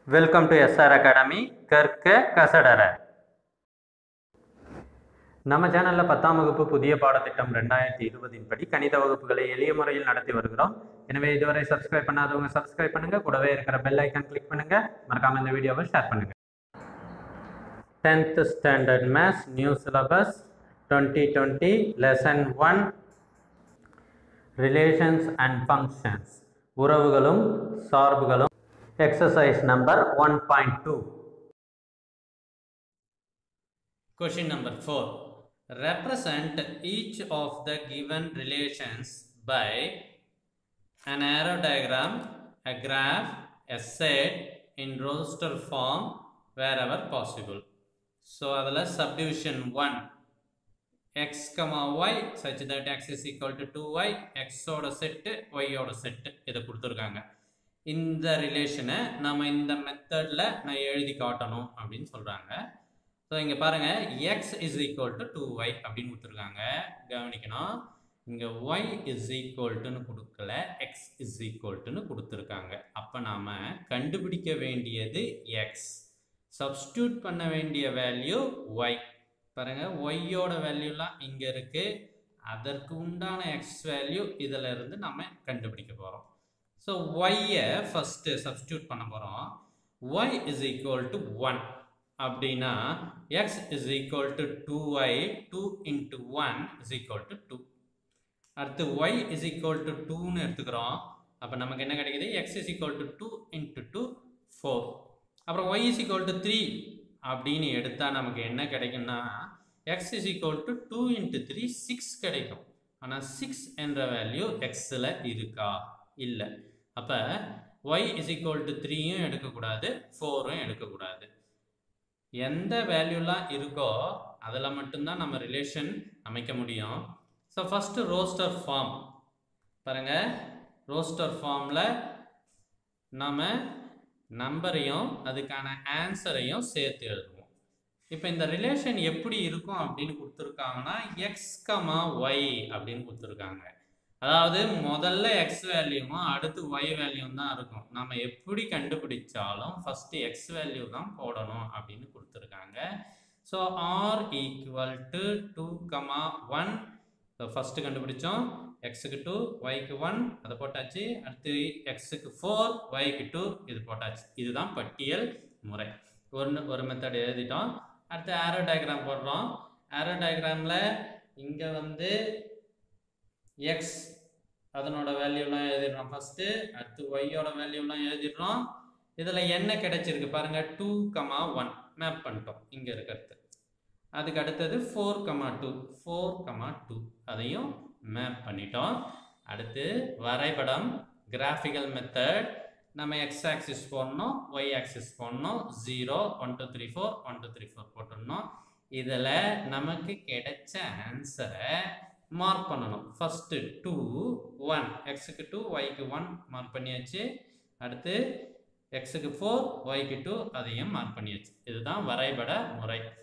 Welcome to SR academy கற்க கசடர நம்ம சேனலில் பத்தாம் வகுப்பு புதிய பாடத்திட்டம் ரெண்டாயிரத்தி இருபதின் படி கணித வகுப்புகளை எளிய முறையில் நடத்தி வருகிறோம் எனவே இதுவரை சப்ஸ்கிரைப் பண்ணாதவங்க சப்ஸ்கிரைப் பண்ணுங்க கூடவே இருக்கிற பெல் ஐக்கான் கிளிக் பண்ணுங்க மறக்காம இந்த வீடியோவை ஷேர் பண்ணுங்க tenth standard maths new syllabus twenty twenty lesson one relations and functions உறவுகளும் சார்புகளும் exercise number one point two Question number 4. Represent each of the given relations by an arrow diagram, a graph, a set in roster form wherever possible. So, அதில் subdivision 1 x, y such that x is equal to 2y x ஓட set y ஓட set இதை கொடுத்துருக்காங்க இந்த ரிலேஷனை நம்ம இந்த மெத்தடில் நான் எழுதி காட்டணும் அப்படின்னு சொல்கிறாங்க ஸோ இங்கே பாருங்கள் x is equal to two y அப்படின்னு கொடுத்துருக்காங்க கவனிக்கணும் இங்கே ஒய் இஸ் ஈக்குவல்ட்டுன்னு கொடுக்கல எக்ஸ் இஸ் ஈக்குவல்ட்டுன்னு கொடுத்துருக்காங்க அப்போ நாம் கண்டுபிடிக்க வேண்டியது எக்ஸ் சப்ஸ்டியூட் பண்ண வேண்டிய வேல்யூ ஒய் பாருங்கள் ஒய்யோட வேல்யூலாம் இங்கே இருக்குது அதற்கு உண்டான எக்ஸ் வேல்யூ இதில் இருந்து நம்ம கண்டுபிடிக்க போகிறோம் ஸோ ஒய்யை ஃபஸ்ட்டு சப்ஸ்டியூட் பண்ண போகிறோம் y is equal to one அப்படின்னா x is equal to two y two into one is equal to two அடுத்து ஒய் இஸ் ஈக்குவல் டு டூன்னு எடுத்துக்கிறோம் அப்போ நமக்கு என்ன கிடைக்குது x is equal to two into two four அப்புறம் y is equal to three அப்படின்னு எடுத்தால் நமக்கு என்ன கிடைக்கும்னா x is equal to two into three six கிடைக்கும் ஆனால் சிக்ஸ் என்ற வேல்யூ எக்ஸில் இருக்கா இல்லை அப்போ ஒய் இஸ் ஈக்குவல் டு த்ரீயும் எடுக்கக்கூடாது ஃபோரும் எடுக்கக்கூடாது எந்த வேல்யூலாம் இருக்கோ அதில் மட்டும்தான் நம்ம ரிலேஷன் அமைக்க முடியும் ஸோ ஃபஸ்ட்டு ரோஸ்டர் ஃபார்ம் பாருங்கள் ரோஸ்டர் ஃபார்மில் நாம் நம்பரையும் அதுக்கான ஆன்சரையும் சேர்த்து எழுதுவோம் இப்போ இந்த ரிலேஷன் எப்படி இருக்கும் அப்படின்னு கொடுத்துருக்காங்கன்னா எக்ஸ் கமா ஒய் அப்படின்னு கொடுத்துருக்காங்க அதாவது முதல்ல எக்ஸ் வேல்யூவும் அடுத்து ஒய் வேல்யூவும் தான் இருக்கும் நம்ம எப்படி கண்டுபிடிச்சாலும் ஃபஸ்ட்டு எக்ஸ் வேல்யூ தான் போடணும் அப்படின்னு கொடுத்துருக்காங்க so R equal to two comma one so first கண்டுபிடிச்சோம் எக்ஸுக்கு டூ ஒய்க்கு ஒன் அதை போட்டாச்சு அடுத்து எக்ஸுக்கு ஃபோர் ஒய்க்கு டூ இது போட்டாச்சு இதுதான் பட்டியல் முறை ஒரு ஒரு மெத்தட் எழுதிட்டோம் அடுத்து ஆரோ டயக்ராம் போடுறோம் ஆரோ டயக்ராமில் இங்கே வந்து எக்ஸ் அதனோட வேல்யூலாம் எழுதிடுறோம் ஃபஸ்ட்டு அடுத்து ஒய்யோட வேல்யூலாம் எழுதிடுறோம் இதில் என்ன கிடைச்சிருக்கு பாருங்கள் டூ கமா ஒன் மேப் பண்ணிட்டோம் இங்கே இருக்கிறது அதுக்கு அடுத்தது four comma two four comma two அதையும் மேப் பண்ணிட்டோம் அடுத்து வரைபடம் கிராஃபிக்கல் மெத்தட் நம்ம எக்ஸ் ஆக்சிஸ் போடணும் ஒய் ஆக்சிஸ் போடணும் zero one two three four one two three four போட்டுடணும் இதில் நமக்கு கிடைச்ச ஆன்சரை மார்க் பண்ணணும் ஃபஸ்ட்டு டூ ஒன் எக்ஸுக்கு டூ ஒய்க்கு ஒன் மார்க் பண்ணியாச்சு அடுத்து எக்ஸுக்கு ஃபோர் ஒய்க்கு டூ அதையும் மார்க் பண்ணியாச்சு இதுதான் வரைபட முறை